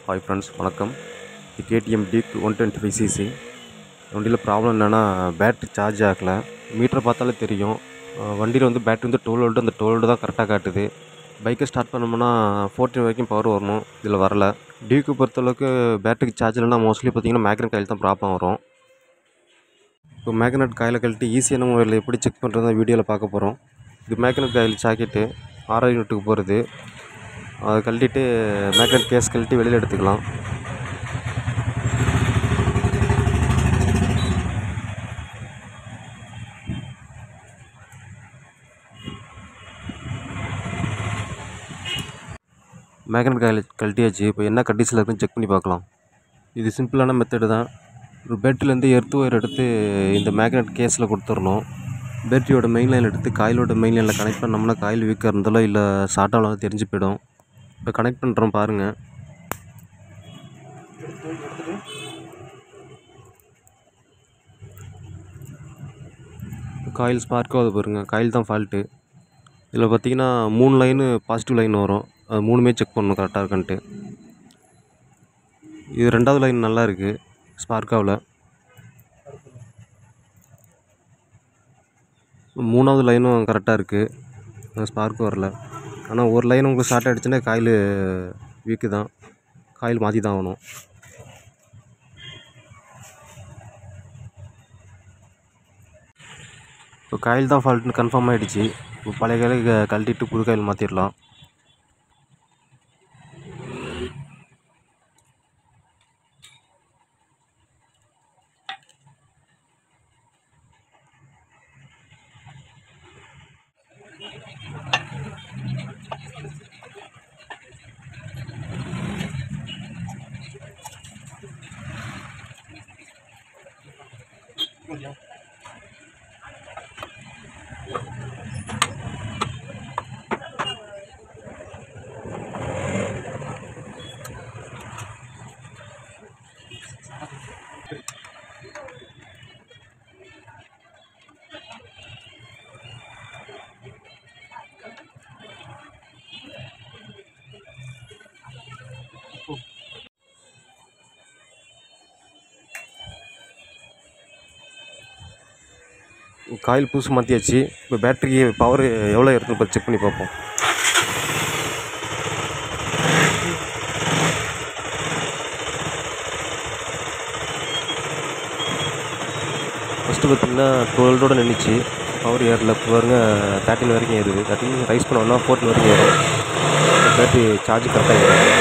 hi friends வணக்கம் இது KTM Duke one twenty five CC வண்டியில் ப்ராப்ளம் என்னென்னா பேட்ரி சார்ஜ் ஆகலை மீட்டரை பார்த்தாலே தெரியும் வண்டியில் வந்து பேட்ரி வந்து டுவெல் வோல்ட்டு அந்த டுவெல் வோல்ட்டு தான் கரெக்டாக காட்டுது பைக்கை ஸ்டார்ட் பண்ணோம்னா ஃபோர்டீன் வரைக்கும் பவர் வரணும் இதில் வரல டியூக்கு பொறுத்தளவுக்கு பேட்டரிக்கு சார்ஜ் இல்லைன்னா மோஸ்ட்லி பார்த்தீங்கன்னா மேக்னட் காயில் தான் ப்ராப்ளம் வரும் இப்போ மேக்னட் காயில் கழட்டி ஈஸியான முறையில் எப்படி செக் பண்ணுறதா வீடியோவில் பார்க்க போகிறோம் இது மேக்னட் காயில் சாக்கெட்டு ஆறாயிரம் யூனிட்டுக்கு போகிறது அதை கழட்டிட்டு மேக்னட் கேஸ் கழட்டி வெளியில் எடுத்துக்கலாம் மேக்னட் காயில் கழட்டியாச்சு இப்போ என்ன கண்டிஷனில் இருக்குன்னு செக் பண்ணி பார்க்கலாம் இது சிம்பிளான மெத்தடு தான் ஒரு பேட்டரியிலேருந்து எர்த் ஒயர் எடுத்து இந்த மேக்னெட் கேஸில் கொடுத்துடணும் பேட்டரியோட மெயின் லைன் எடுத்து காயிலோட மெயின் லைனில் கனெக்ட் பண்ணோம்னா காயில் வீக்காக இருந்தாலோ இல்லை ஷார்ட்டாக தெரிஞ்சு போயிடும் இப்போ கனெக்ட் பண்ணுறோம் பாருங்கள் காயில் ஸ்பார்க் ஆகுது பாருங்கள் காயில் தான் ஃபால்ட்டு இதில் பார்த்தீங்கன்னா மூணு லைனு பாசிட்டிவ் லைன் வரும் அது மூணுமே செக் பண்ணணும் கரெக்டாக இருக்கான்ட்டு இது ரெண்டாவது லைன் நல்லா இருக்குது ஸ்பார்க்காவில் மூணாவது லைனும் கரெக்டாக இருக்குது ஸ்பார்க் வரல ஆனால் ஒரு லைன் உங்களுக்கு ஷார்ட் ஆகிடுச்சுன்னா காயில் வீக்கு தான் காயில் மாற்றி தான் ஆகணும் இப்போ காயில் தான் ஃபால்ட்னு கன்ஃபார்ம் ஆகிடுச்சு இப்போ பழைய காயில் க- கழட்டிட்டு புது காயில் மாற்றிடலாம் காயில் புதுசு மாற்றியாச்சு இப்போ பேட்டரிக்கு பவர் எவ்வளோ இருக்குன்னு இப்போ செக் பண்ணி பார்ப்போம் ஃபஸ்ட்டு பார்த்தீங்கன்னா டுவெல்டோட நின்றுச்சு பவர் ஏறல இப்போ பாருங்க தேர்ட்டின் வரைக்கும் ஏறுது தேர்ட்டின் ரைஸ் பண்ணோம்னா ஃபோர்ட்டின் வரைக்கும் ஏறும் பேட்டரி சார்ஜ் கரெக்டாக ஏறும்